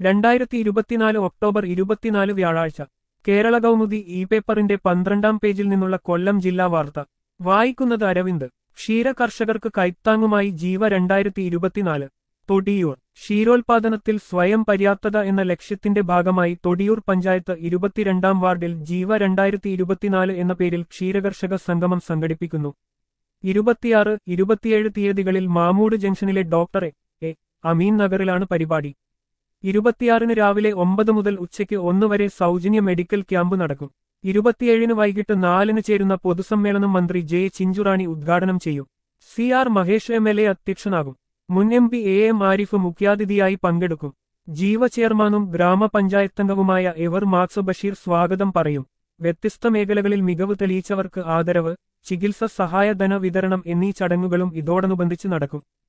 രണ്ടായിരത്തി ഇരുപത്തിനാല് ഒക്ടോബർ ഇരുപത്തിനാല് വ്യാഴാഴ്ച കേരള കൗമുദി ഇ പേപ്പറിന്റെ പന്ത്രണ്ടാം പേജിൽ നിന്നുള്ള കൊല്ലം ജില്ലാ വാർത്ത വായിക്കുന്നത് അരവിന്ദ് ക്ഷീര കർഷകർക്ക് കൈത്താങ്ങുമായി ജീവ രണ്ടായിരത്തി ഇരുപത്തിനാല് തൊടിയൂർ ക്ഷീരോത്പാദനത്തിൽ സ്വയം പര്യാപ്തത എന്ന ലക്ഷ്യത്തിന്റെ ഭാഗമായി തൊടിയൂർ പഞ്ചായത്ത് ഇരുപത്തിരണ്ടാം വാർഡിൽ ജീവ രണ്ടായിരത്തി ഇരുപത്തിനാല് എന്ന പേരിൽ ക്ഷീരകർഷക സംഗമം സംഘടിപ്പിക്കുന്നു ഇരുപത്തിയാറ് ഇരുപത്തിയേഴ് തീയതികളിൽ മാമൂട് ജംഗ്ഷനിലെ ഡോക്ടറെ എ അമീൻ നഗറിലാണ് പരിപാടി ഇരുപത്തിയാറിന് രാവിലെ ഒമ്പത് മുതൽ ഉച്ചയ്ക്ക് ഒന്ന് വരെ സൗജന്യ മെഡിക്കൽ ക്യാമ്പ് നടക്കും ഇരുപത്തിയേഴിന് വൈകിട്ട് നാലിന് ചേരുന്ന പൊതുസമ്മേളനം മന്ത്രി ജെ ചിഞ്ചുറാണി ഉദ്ഘാടനം ചെയ്യും C R Mahesh M L A അധ്യക്ഷനാകും മുൻ M P A M Arif മുഖ്യാതിഥിയായി പങ്കെടുക്കും ജീവ ചെയർമാനും ഗ്രാമപഞ്ചായത്തംഗവുമായ എവർ മാക്സ് ബഷീർ സ്വാഗതം പറയും വ്യത്യസ്ത മേഖലകളിൽ മികവ് തെളിയിച്ചവർക്ക് ആദരവ് ചികിത്സ സഹായധന വിതരണം എന്നീ ചടങ്ങുകളും ഇതോടനുബന്ധിച്ച് നടക്കും